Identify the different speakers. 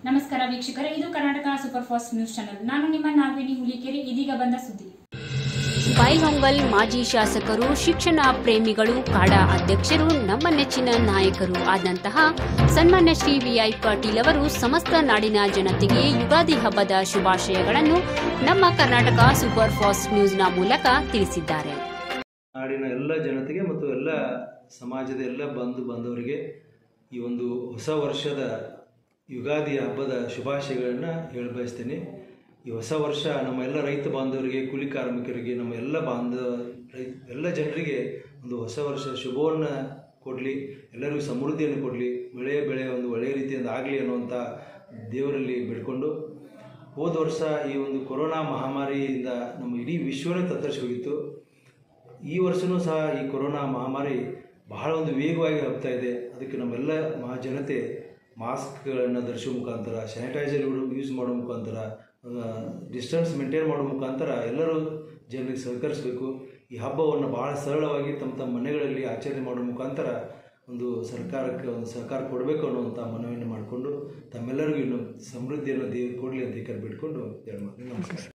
Speaker 1: ನಮಸ್ಕಾರ ವೀಕ್ಷಕರೇ ಇದು Karnataka super fast news channel ನಾನು ನಿಮ್ಮ ನಾಗವೇಣಿ ಹುಲಿಕೆರೆ ಇದೀಗ ಬಂದ ಸುದ್ದಿ
Speaker 2: ಬೈಹೊಂಗಲ್ ಮಾಜಿ ಶಾಸಕರು ಶಿಕ್ಷಣ ಪ್ರೇಮಿಗಳು ಕಾಡಾ ಅಧ್ಯಕ್ಷರು ನಮ್ಮ ನೆಚ್ಚಿನ ನಾಯಕರು ಆದಂತಹ ಸನ್ಮಾನ್ಯ ಶ್ರೀ ವಿಐ ಪಾಟೀಲ್ ಅವರು ಸಮಸ್ತ ನಾಡಿನ ಜನತೆಗೆ ಯುಗಾದಿ ಹಬ್ಬದ ಶುಭಾಶಯಗಳನ್ನು ನಮ್ಮ ಕರ್ನಾಟಕ ಸೂಪರ್ ಫಾಸ್ಟ್ ನ್ಯೂಸ್ನ ಮೂಲಕ ತಿಳಿಸಿದ್ದಾರೆ
Speaker 3: ನಾಡಿನ ಎಲ್ಲ ಜನತೆಗೆ ಮತ್ತು ಎಲ್ಲ ಸಮಾಜದ ಎಲ್ಲ ಬಂಧು ಬಾಂಧವರಿಗೆ ಈ ಒಂದು ಹೊಸ ವರ್ಷದ ಯುಗಾದಿ ಹಬ್ಬದ ಶುಭಾಶಯಗಳನ್ನು ಹೇಳ ಬಯಸ್ತೇನೆ ಈ ಹೊಸ ವರ್ಷ ನಮ್ಮ ಎಲ್ಲ ರೈತ ಬಾಂಧವರಿಗೆ ಕೂಲಿ ಕಾರ್ಮಿಕರಿಗೆ ನಮ್ಮ ಎಲ್ಲ ಬಾಂಧವ ರೈ ಎಲ್ಲ ಜನರಿಗೆ ಒಂದು ಹೊಸ ವರ್ಷ ಶುಭವನ್ನು ಕೊಡಲಿ ಎಲ್ಲರಿಗೂ ಸಮೃದ್ಧಿಯನ್ನು ಕೊಡಲಿ ಬೆಳೆ ಬೆಳೆ ಒಂದು ಒಳ್ಳೆಯ ರೀತಿಯಿಂದ ಆಗಲಿ ಅನ್ನುವಂಥ ದೇವರಲ್ಲಿ ಬೇಡ್ಕೊಂಡು ಹೋದ ವರ್ಷ ಈ ಒಂದು ಕೊರೋನಾ ಮಹಾಮಾರಿಯಿಂದ ನಮ್ಮ ಇಡೀ ವಿಶ್ವನೇ ತತ್ತರಿಸಿ ಹೋಗಿತ್ತು ಈ ವರ್ಷವೂ ಸಹ ಈ ಕೊರೋನಾ ಮಹಾಮಾರಿ ಬಹಳ ಒಂದು ವೇಗವಾಗಿ ಹಬ್ತಾ ಇದೆ ಅದಕ್ಕೆ ನಮ್ಮೆಲ್ಲ ಮಹಾ ಜನತೆ ಮಾಸ್ಕ್ಗಳನ್ನು ಧರಿಸುವ ಮುಖಾಂತರ ಸ್ಯಾನಿಟೈಸರ್ ಯೂಸ್ ಮಾಡೋ ಮುಖಾಂತರ ಡಿಸ್ಟೆನ್ಸ್ ಮೇಂಟೈನ್ ಮಾಡೋ ಮುಖಾಂತರ ಎಲ್ಲರೂ ಜನರಿಗೆ ಸಹಕರಿಸಬೇಕು ಈ ಹಬ್ಬವನ್ನು ಬಹಳ ಸರಳವಾಗಿ ತಮ್ಮ ತಮ್ಮ ಮನೆಗಳಲ್ಲಿ ಆಚರಣೆ ಮಾಡೋ ಮುಖಾಂತರ ಒಂದು ಸರ್ಕಾರಕ್ಕೆ ಒಂದು ಸಹಕಾರ ಕೊಡಬೇಕು ಅನ್ನುವಂಥ ಮನವಿಯನ್ನು ಮಾಡಿಕೊಂಡು ತಮ್ಮೆಲ್ಲರಿಗೂ ಇನ್ನು ಸಮೃದ್ಧಿಯನ್ನು ದೇವರು ಕೊಡಲಿ ಅಂತ ಈ ಕರೆ ಬಿಟ್ಕೊಂಡು ಹೇಳಿ ನಮಸ್ಕಾರ